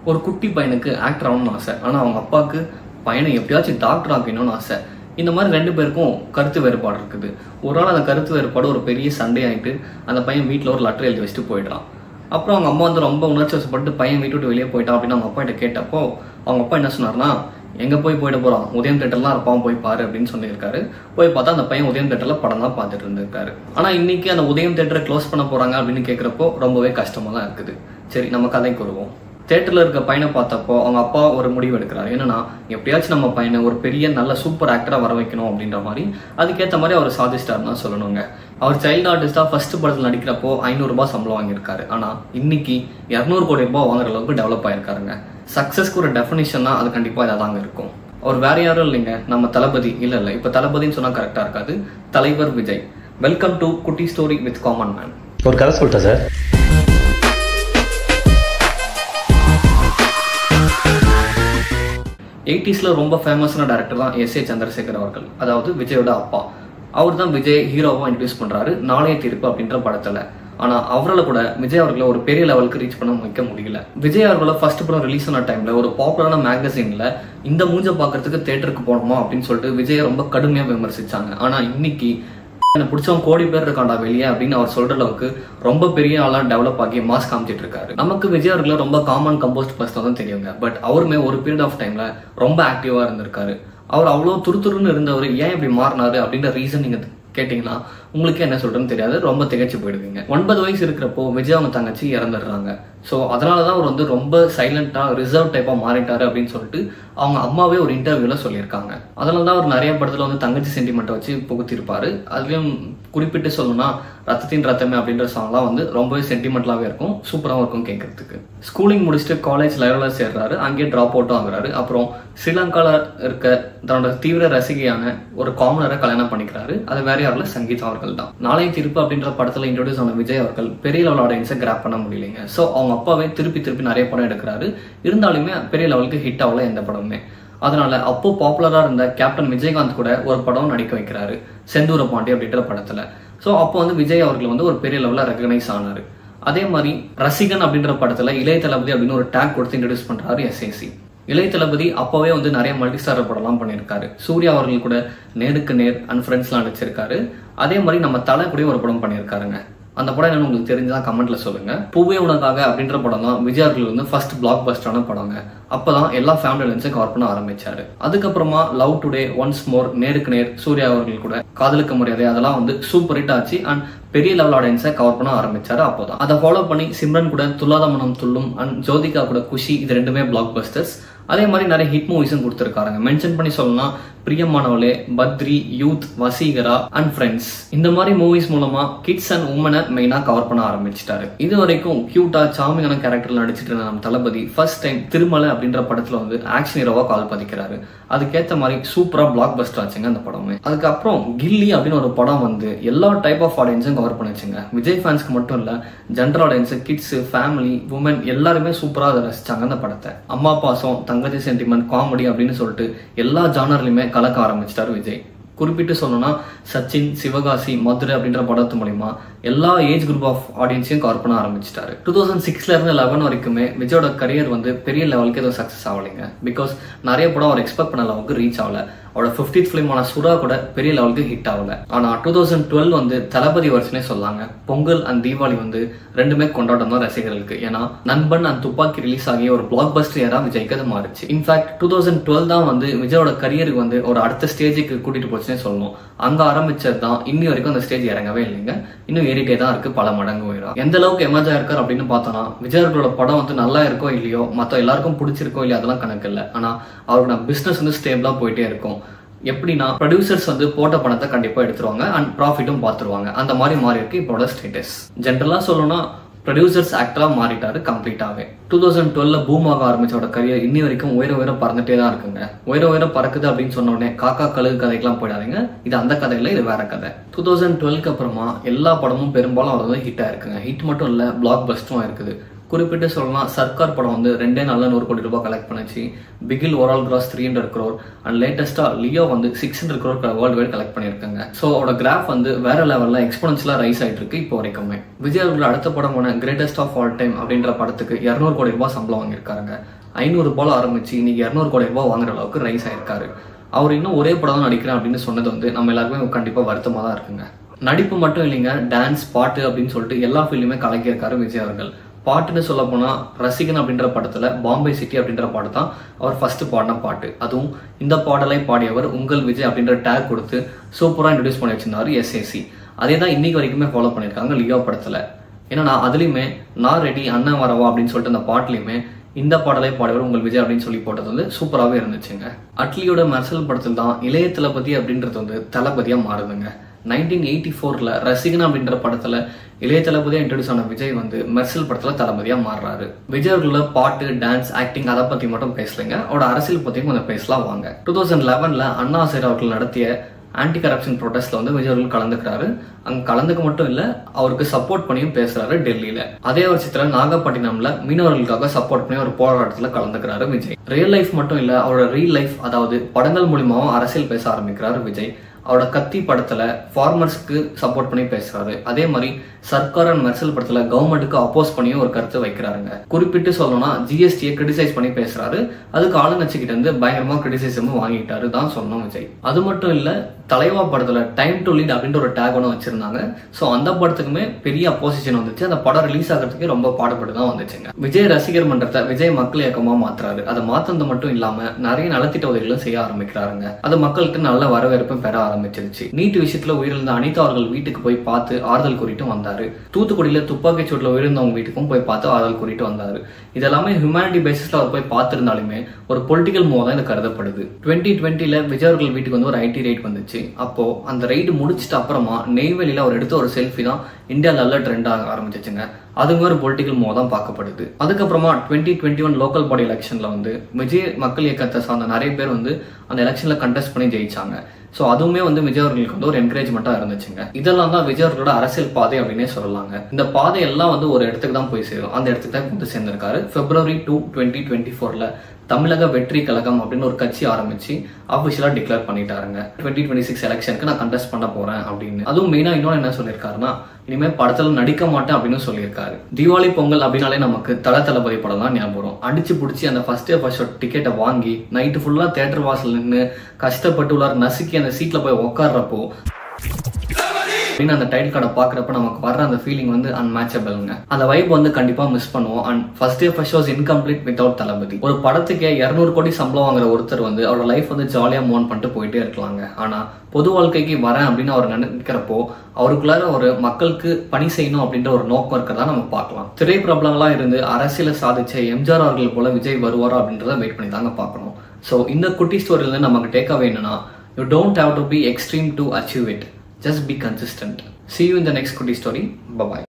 ஒரு குட்டி பையனுக்கு ஆக்டர் ஆகணும்னு ஆசை ஆனால் அவங்க அப்பாவுக்கு பையனை எப்படியாச்சும் டாக்டர் ஆக்கணும்னு ஆசை இந்த மாதிரி ரெண்டு பேருக்கும் கருத்து வேறுபாடு இருக்குது ஒரு நாள் அந்த கருத்து வேறுபாடு ஒரு பெரிய சண்டை ஆகிட்டு அந்த பையன் வீட்டில் ஒரு லெட்டர் எழுதி வச்சுட்டு போயிடுறான் அப்புறம் அவங்க அம்மா வந்து ரொம்ப உணர்ச்சி வசப்பட்டு பையன் வீட்டு விட்டு வெளியே போயிட்டான் அப்படின்னு அவங்க அப்பா கிட்ட கேட்டப்போ அவங்க அப்பா என்ன சொன்னார்னா எங்கே போய் போயிட போகிறான் உதயம் தேட்டர்லாம் இருப்பான் போய் பாரு அப்படின்னு சொல்லியிருக்காரு போய் பார்த்தா அந்த பையன் உதயம் தேட்டரில் படம் தான் பார்த்துட்டு இருந்திருக்காரு ஆனால் இன்னைக்கு அந்த உதயம் தேட்டரை க்ளோஸ் பண்ண போகிறாங்க அப்படின்னு கேட்குறப்போ ரொம்பவே கஷ்டமாக தான் இருக்குது சரி நம்ம கதைக்கு வருவோம் தேட்டரில் இருக்க பையனை பார்த்தப்போ அவங்க அப்பா ஒரு முடிவு எடுக்கிறாரு என்னன்னா எப்படியாச்சும் நம்ம பையனை ஒரு பெரிய நல்ல சூப்பர் ஆக்டராக வர வைக்கணும் அப்படின்ற மாதிரி அதுக்கேற்ற மாதிரி அவர் சாதிச்சிட்டாருன்னு தான் சொல்லணுங்க அவர் சைல்டு ஆர்டிஸ்டாக ஃபர்ஸ்ட் படத்தில் நடிக்கிறப்போ ஐநூறுரூபா சம்பளம் வாங்கியிருக்காரு ஆனால் இன்னைக்கு இரநூறு கோடி ரூபாய் வாங்குற அளவுக்கு டெவலப் ஆயிருக்காருங்க சக்ஸஸ்க்கு ஒரு டெஃபினிஷன்னா அது கண்டிப்பாக இதாக தாங்க இருக்கும் அவர் வேற யாரும் இல்லைங்க நம்ம தளபதி இல்லை இல்லை இப்போ தளபதின்னு சொன்னால் கரெக்டாக இருக்காது தலைவர் Vijay welcome to Kutti story with common man ஒரு கதை சொல்லிட்டா சார் எயிட்டிஸில் ரொம்ப ஃபேமஸான டேரக்டர் தான் எஸ் ஏ சந்திரசேகர் அவர்கள் அதாவது விஜயோட அப்பா அவர் தான் விஜய் ஹீரோவாக இன்ட்ரடியூஸ் பண்ணுறாரு நாளைய தீர்ப்பு அப்படின்ற படத்தில் ஆனால் அவரால் கூட விஜய் அவர்களை ஒரு பெரிய லெவலுக்கு ரீச் பண்ண வைக்க முடியல விஜய் அவர்களோட ஃபர்ஸ்ட் படம் ரிலீஸ் ஆன டைமில் ஒரு பாப்புலரான மேகசினில் இந்த மூஞ்ச பார்க்கறதுக்கு தேட்டருக்கு போகணுமா அப்படின்னு சொல்லிட்டு விஜயை ரொம்ப கடுமையாக விமர்சிச்சாங்க ஆனால் இன்னைக்கு எனக்கு பிடிச்சவன் கோடி பேர் இருக்காண்டா வெளியே அப்படின்னு அவர் சொல்ற அளவுக்கு ரொம்ப பெரிய ஆளா டெவலப் ஆகி மாஸ் காமிச்சிட்டு இருக்காரு நமக்கு விஜய் அவர்களை ரொம்ப காமன் கம்போஸ்ட் பர்சன் தான் தெரியுங்க பட் அவருமே ஒரு பீரியட் ஆஃப் டைம்ல ரொம்ப ஆக்டிவா இருந்திருக்காரு அவர் அவ்வளோ துருதுருன்னு இருந்தவர் ஏன் இப்படி மாறினாரு அப்படின்ற ரீசன் நீங்க கேட்டிங்கன்னா உங்களுக்கு என்ன சொல்றேன்னு தெரியாது ரொம்ப திகைச்சு போயிடுவீங்க ஒன்பது வயசு இருக்கிறப்போ விஜய் அவங்க தங்கச்சி இறந்துடுறாங்க ஸோ அதனால தான் அவர் வந்து ரொம்ப சைலண்டாக ரிசர்வ் டைப்பாக மாறிட்டாரு அப்படின்னு சொல்லிட்டு அவங்க அம்மாவே ஒரு இன்டர்வியூவில் சொல்லியிருக்காங்க அதனால தான் அவர் நிறைய படத்தில் வந்து தங்கச்சி சென்டிமெண்ட்டை வச்சு புகுத்திருப்பாரு அதுலேயும் குறிப்பிட்டு சொல்லணும்னா ரத்தத்தின் ரத்தமே அப்படின்ற சாங்லாம் வந்து ரொம்பவே சென்டிமெண்ட்லாகவே இருக்கும் சூப்பராகவும் இருக்கும் கேட்கறதுக்கு ஸ்கூலிங் முடிச்சுட்டு காலேஜ் லெவலில் சேர்றாரு அங்கேயே ட்ராப் அவுட்டும் ஆகுறாரு அப்புறம் ஸ்ரீலங்காவில் இருக்க தன்னோட தீவிர ரசிகையான ஒரு காமனரை கல்யாணம் பண்ணிக்கிறாரு அது வேற யாரில் சங்கீதா அவர்கள் தான் நாளைய தீர்ப்பு அப்படின்ற படத்தில் இன்ட்ரோடியூஸ் ஆன விஜய் அவர்கள் பெரிய லெவல் ஆடியன்ஸை கிராப் பண்ண முடியலைங்க ஸோ அவங்க அப்பாவே திருப்பி திருப்பி நிறைய படம் எடுக்கிறாரு இருந்தாலுமே பெரிய லெவலுக்கு ஹிட் ஆகல எந்த படமுமே அதனால அப்போ பாப்புலரா இருந்த கேப்டன் விஜயகாந்த் கூட ஒரு படம் நடிக்க வைக்கிறாரு செந்தூர பாண்டி அப்படின்ற படத்துல ஸோ அப்போ வந்து விஜய் அவர்கள் வந்து ஒரு பெரிய லெவலில் ரெகனைஸ் ஆனாரு அதே மாதிரி ரசிகன் அப்படின்ற படத்துல இளைய தளபதி அப்படின்னு ஒரு டேக் கொடுத்து இன்ட்ரடியூஸ் பண்றாரு எஸ்ஏசி இளைய தளபதி அப்போவே வந்து நிறைய மல்டி ஸ்டார் படம்லாம் பண்ணியிருக்காரு சூர்யா அவர்கள் கூட நேருக்கு நேர் அண்ட் ஃப்ரெண்ட்ஸ்லாம் நடிச்சிருக்காரு அதே மாதிரி நம்ம தலை கூட ஒரு படம் பண்ணியிருக்காருங்க அந்த படம் என்னன்னு உங்களுக்கு தெரிஞ்சா கமெண்ட்ல சொல்லுங்க பூவே உனக்காக அப்படின்ற படம் தான் விஜய் அவர்கள் வந்து ஃபர்ஸ்ட் பிளாக் பஸ்டான படங்க அப்பதான் எல்லா ஃபேமிலி லென்ஸும் கவர் பண்ண ஆரம்பிச்சாரு அதுக்கப்புறமா லவ் டுடே ஒன்ஸ் மோர் நேருக்கு நேர் சூர்யா அவர்கள் கூட காதலுக்கு மரியாதை அதெல்லாம் வந்து சூப்பர் ஹிட் ஆச்சு அண்ட் பெரிய லெவல் ஆடியன்ஸை கவர் பண்ண ஆரம்பிச்சாரு அப்போதான் அதை ஃபாலோ பண்ணி சிம்ரன் கூட துல்லாத மனம் துள்ளும் அண்ட் ஜோதிகா கூட குஷி இது ரெண்டுமே பிளாக் பஸ்டர்ஸ் அதே மாதிரி நிறைய ஹிட் மூவிஸும் கொடுத்துருக்காங்க மென்ஷன் பண்ணி சொல்லணும்னா Priyamanavale Badri Youth Vaseegara and Friends இந்த மாதிரி மூவிஸ் மூலமா கிட்ஸ் அண்ட் உமனை மெயினா கவர் பண்ண ஆரம்பிச்சிட்டாரு இது வரைக்கும் கியூட்டா சாமியான கேரக்டர்ல நடிச்சிட்டு இருந்த நம்ம தளபதி ஃபர்ஸ்ட் டைம் திருமலை அப்படின்ற படத்துல வந்து ஆக்ஷன் ஹீரோவா கால் பதிக்கிறாரு அதுக்கேற்ற மாதிரி சூப்பரா பிளாக் பஸ்டர் ஆச்சுங்க அந்த படமே அதுக்கப்புறம் கில்லி அப்படின்னு ஒரு படம் வந்து எல்லா டைப் ஆஃப் ஆடியன்ஸும் கவர் பண்ணிச்சுங்க விஜய் ஃபேன்ஸ்க்கு மட்டும் இல்ல general audience kids family women எல்லாருமே சூப்பரா அதை ரசிச்சாங்க அந்த படத்தை அம்மா பாசம் தங்கச்சி சென்டிமெண்ட் காமெடி அப்படின்னு சொல்லிட்டு எல்லா ஜானர்லையுமே கலக்க ஆரம்பிச்சிட்டாரு விஜய் குறிப்பிட்டு சொல்லணும்னா சச்சின் சிவகாசி மதுரை அப்படின்ற படத்து மூலியமா எல்லா ஏஜ் குரூப் ஆஃப் ஆடியன்ஸையும் கவர் பண்ண ஆரம்பிச்சிட்டாரு டூ தௌசண்ட் சிக்ஸ்ல இருந்து லெவன் வரைக்குமே விஜயோட கரியர் வந்து பெரிய லெவலுக்கு எதுவும் சக்ஸஸ் ஆகலைங்க பிகாஸ் நிறைய படம் அவர் எக்ஸ்பெக்ட் பண்ண அளவுக்கு ரீச் ஆகல அவரோட ஃபிஃப்டித் ஃபிலிமான சுறா கூட பெரிய லெவலுக்கு ஹிட் ஆகல ஆனா டூ தௌசண்ட் டுவெல் வந்து தளபதி வருஷனே சொல்லாங்க பொங்கல் அண்ட் தீபாவளி வந்து ரெண்டுமே கொண்டாட்டம் தான் ரசிகர்களுக்கு ஏன்னா நண்பன் அண்ட் துப்பாக்கி ரிலீஸ் ஆகிய ஒரு பிளாக் பஸ்டர் ஏரா விஜய்க்கு அது மாறுச்சு இன்ஃபேக்ட் டூ தௌசண்ட் டுவெல் தான் வந்து விஜயோட கரியருக்கு வந்து ஒரு அடுத்த ஸ்டேஜுக்கு கூட்டிட்டு போச்சுன்னே சொல்லணும் அங்க ஆரம்பிச்சது தான் இன்னி வரைக்கும் அந்த ஸ்டேஜ் இறங்கவே இல்லைங்க இன்னும் ஏறிட்டே தான் இருக்கு பல மடங்கு உயரம் எந்த அளவுக்கு எமர்ஜ் ஆயிருக்காரு அப்படின்னு பார்த்தோம்னா விஜய் அவர்களோட படம் வந்து நல்லா இருக்கோ இல்லையோ மற்ற எல்லாருக்கும் பிடிச்சிருக்கோ இல்லையோ அதெல்லாம் கணக்கு இல்லை ஆனா அவரோட பிசினஸ் வந்து ஸ்டேபிளா போயிட்டே இருக்கும் எப்படின்னா ப்ரொடியூசர்ஸ் வந்து போட்ட பணத்தை கண்டிப்பா எடுத்துருவாங்க அண்ட் ப்ராஃபிட்டும் பார்த்துருவாங்க அந்த மாதிரி மாறி இருக்கு இப்போட ஸ்டேட்டஸ் ஜென்ரலா சொல்லணும்னா ப்ரொடியூசர்ஸ் ஆக்டரா மாறிட்டாரு கம்ப்ளீட்டாவே டூ தௌசண்ட் டுவெல்ல பூம் ஆக ஆரம்பிச்சோட கரியர் இன்னி வரைக்கும் உயர உயர பறந்துட்டே தான் இருக்குங்க உயர உயர பறக்குது அப்படின்னு சொன்ன உடனே காக்கா கழுகு கதைக்கெல்லாம் போயிடாதீங்க இது அந்த கதை இல்லை இது வேற கதை டூ தௌசண்ட் டுவெல்க்கு அப்புறமா எல்லா படமும் பெரும்பாலும் அவர் வந்து ஹிட் ஆயிருக்குங்க ஹிட் மட்டும் இல்ல பிளாக் பஸ்டும் இருக்குது குறிப்பிட்டு சொல்லலாம் சர்க்கார் படம் வந்து ரெண்டே நாளில் நூறு கோடி ரூபாய் கலெக்ட் பண்ணுச்சு Bigil overall gross three hundred crore and லேட்டஸ்ட்டாக லியோ வந்து six hundred crore world wide collect பண்ணியிருக்காங்க ஸோ அவரோட கிராஃப் வந்து வேற லெவலில் எக்ஸ்போனன்ஸ்லாம் ரைஸ் ஆயிட்டு இருக்கு இப்போ வரைக்குமே விஜய் அவர்கள் அடுத்த படமான கிரேட்டஸ்ட் ஆஃப் ஆல் டைம் அப்படின்ற படத்துக்கு இரநூறு கோடி ரூபாய் சம்பளம் வாங்கியிருக்காருங்க ஐநூறு ரூபாய் ஆரம்பிச்சு இன்னைக்கு இரநூறு கோடி ரூபாய் வாங்குற அளவுக்கு ரைஸ் ஆயிருக்காரு அவர் இன்னும் ஒரே படம் தான் நடிக்கிறேன் அப்படின்னு சொன்னது வந்து நம்ம எல்லாருக்குமே கண்டிப்பாக வருத்தமாக தான் இருக்குங்க நடிப்பு மட்டும் இல்லைங்க டான்ஸ் பாட்டு அப்படின்னு சொல்லிட்டு எல்லா ஃபீல்டுமே கலக்கியிருக்காரு விஜய் அவர்கள் பாட்டுன்னு சொல்ல போனா ரசிகன் அப்படின்ற படத்துல பாம்பே சிட்டி அப்படின்ற பாட்டு தான் அவர் ஃபர்ஸ்ட் பாடின பாட்டு அதுவும் இந்த பாடலை பாடியவர் உங்கள் விஜய் அப்படின்ற டேக் கொடுத்து சூப்பரா இன்ட்ரடியூஸ் பண்ணி வச்சிருந்தாரு எஸ்ஏசி அதே தான் இன்னைக்கு வரைக்குமே ஃபாலோ பண்ணியிருக்காங்க லியோ படத்துல ஏன்னா நான் அதுலயுமே நான் ரெடி அண்ணன் வரவா அப்படின்னு சொல்லிட்டு அந்த பாட்டுலயுமே இந்த பாடலை பாடுவர் உங்கள் விஜய் அப்படின்னு சொல்லி போட்டது வந்து சூப்பராகவே இருந்துச்சுங்க அட்லியோட மெர்சல் படத்தில் தான் இளைய தளபதி அப்படின்றது வந்து தளபதியா மாறுதுங்க நைன்டீன் எயிட்டி ஃபோர்ல ரசிகன் அப்படின்ற படத்துல இளைய தளபதியா இன்ட்ரடியூஸ் ஆன விஜய் வந்து மெர்சல் படத்துல தளபதியா மாறுறாரு விஜய் அவர்களோட பாட்டு டான்ஸ் ஆக்டிங் அதை பத்தி மட்டும் பேசலைங்க அவரோட அரசியல் பத்தியும் கொஞ்சம் பேசலாம் வாங்க டூ தௌசண்ட் லெவன்ல அண்ணா ஆசிரியர் அவர்கள் நடத்திய ஆன்டி கரப்ஷன் ப்ரொடெஸ்ட்ல வந்து விஜய் அவர்கள் கலந்துக்கிறாரு அங்க கலந்துக்க மட்டும் இல்ல அவருக்கு சப்போர்ட் பண்ணியும் பேசுறாரு டெல்லியில அதே வருஷத்துல நாகப்பட்டினம்ல மீனவர்களுக்காக சப்போர்ட் பண்ணி ஒரு போராட்டத்துல கலந்துக்கிறாரு விஜய் ரியல் லைஃப் மட்டும் இல்ல அவரோட ரியல் லைஃப் அதாவது படங்கள் மூலியமாவும் அரசியல் பேச ஆரம்பிக்கிறாரு விஜய் அவரோட கத்தி படத்துல ஃபார்மர்ஸ்க்கு சப்போர்ட் பண்ணி பேசுறாரு அதே மாதிரி சர்க்கார் அண்ட் மெர்சல் படத்துல கவர்மெண்ட்டுக்கு அப்போஸ் பண்ணியும் ஒரு கருத்து வைக்கிறாருங்க குறிப்பிட்டு சொல்லணும்னா ஜிஎஸ்டியை கிரிட்டிசைஸ் பண்ணி பேசுறாரு அதுக்கு ஆளுங்கட்சி கிட்ட இருந்து பயங்கரமா கிரிட்டிசைஸமும் வாங்கிட்டாரு தான் சொன்னோம் விஜய் அது மட்டும் இல்ல தலைவா படத்துல டைம் டு லீட் அப்படின்ற ஒரு டேக் ஒன்று வச்சிருந்தாங்க ஸோ அந்த படத்துக்குமே பெரிய அப்போசிஷன் வந்துச்சு அந்த படம் ரிலீஸ் ஆகிறதுக்கு ரொம்ப பாடுபட்டு தான் வந்துச்சுங்க விஜய் ரசிகர் மன்றத்தை விஜய் மக்கள் இயக்கமா மாத்துறாரு அதை மாத்தினது மட்டும் இல்லாம நிறைய நலத்திட்ட உதவிகளும் செய்ய ஆரம்பிக்கிறாருங்க அது மக்களுக்கு நல்ல வரவேற்பும் பெற ஆரம்பிச்சிருச்சு நீட் விஷயத்துல உயிரிழந்த அனிதா அவர்கள் வீட்டுக்கு போய் பார்த்து ஆறுதல் கூறிட்டு வந்தாரு தூத்துக்குடியில துப்பாக்கி சூட்ல உயிரிழந்தவங்க வீட்டுக்கும் போய் பார்த்து ஆறுதல் கூறிட்டு வந்தாரு இதெல்லாமே ஹியூமனிட்டி பேசிஸ்ல அவர் போய் பார்த்திருந்தாலுமே ஒரு பொலிட்டிக்கல் மூவ் தான் இது கருதப்படுது டுவெண்ட்டி டுவெண்ட்டில விஜய் அவர்கள் வீட்டுக்கு வந்து ஒரு ஐடி ரைட் வந்துச்சு அப்போ அந்த ரைடு முடிச்சிட்டு அப்புறமா நெய்வேலியில அவர் எடுத்த ஒரு செல்ஃபி தான் இந்தியாவில் நல்ல ட்ரெண்ட் ஆக ஆரம்பிச்சிச்சுங்க அதுவுமே ஒரு பொலிட்டிக்கல் மூவ் தான் பார்க்கப்படுது அதுக்கப்புறமா twenty twenty one local body எலெக்ஷன்ல வந்து விஜய் மக்கள் இயக்கத்தை சார்ந்த நிறைய பேர் வந்து அந்த எலெக்ஷன்ல கண்டெஸ்ட் பண்ணி ஜெயிச்சாங்க ஸோ அதுவுமே வந்து விஜய் அவர்களுக்கு வந்து ஒரு என்கரேஜ்மெண்ட்டாக இருந்துச்சுங்க இதெல்லாம் தான் விஜய் அவர்களோட அரசியல் பாதை அப்படின்னே சொல்லலாங்க இந்த பாதை எல்லாம் வந்து ஒரு இடத்துக்கு தான் போய் சேரும் அந்த இடத்துக்கு தான் வந்து சேர்ந்திருக்காரு பிப்ரவரி டூ டுவெண்ட்டி டுவெண்ட்டி ஃபோர்ல தமிழக வெற்றி கழகம் அப்படின்னு ஒரு கட்சி ஆரம்பிச்சு அஃபிஷியலா டிக்ளேர் பண்ணிட்டாருங்க டுவெண்ட்டி டுவெண்ட்டி சிக்ஸ் எலெக்ஷனுக்கு நான் கண்டெஸ்ட் பண்ண போறேன் அப்படின்னு அதுவும் மெயினா இன்னொன்று என்ன சொல்லியிருக்காருன்னா இனிமே படத்துல நடிக்க மாட்டேன் அப்படின்னு சொல்லியிருக்காரு தீபாவளி பொங்கல் அப்படின்னாலே நமக்கு தல தளபதி படம் தான் ஞாபகம் வரும் அடிச்சு பிடிச்சி அந்த ஃபர்ஸ்ட் டே ஃபர்ஸ்ட் ஷோ டிக்கெட்டை வாங்கி நைட்டு ஃபுல்லா தேட்டர் வாசல் நின்று கஷ்டப்பட்டு உள்ளார் நசுக்கி அந்த சீட்ல போய் உட்கார்றப்போ அப்படின்னு அந்த டைட்டில் கார்டை பாக்குறப்ப நமக்கு வர்ற அந்த ஃபீலிங் வந்து அன்மேச்சபிள்ங்க அந்த வைப் வந்து கண்டிப்பா மிஸ் பண்ணுவோம் and first day first shows incomplete without Thalapathy ஒரு படத்துக்கே இரநூறு கோடி சம்பளம் வாங்குற ஒருத்தர் வந்து அவரோட லைஃப் வந்து ஜாலியா மூவ் பண்ணிட்டு போயிட்டே இருக்கலாங்க ஆனா பொது வாழ்க்கைக்கு வரேன் அப்படின்னு அவர் நினைக்கிறப்போ அவருக்குள்ளார ஒரு மக்களுக்கு பணி செய்யணும் அப்படின்ற ஒரு நோக்கம் இருக்கிறதா நம்ம பார்க்கலாம் திரை பிரபலங்களா இருந்து அரசியல சாதிச்ச எம்ஜிஆர் அவர்கள் போல விஜய் வருவாரா அப்படின்றத வெயிட் பண்ணி தாங்க பார்க்கணும் ஸோ இந்த குட்டி ஸ்டோரியில நமக்கு டேக் அவே என்னன்னா you don't have to be extreme to achieve it just be consistent see you in the next goodie story bye bye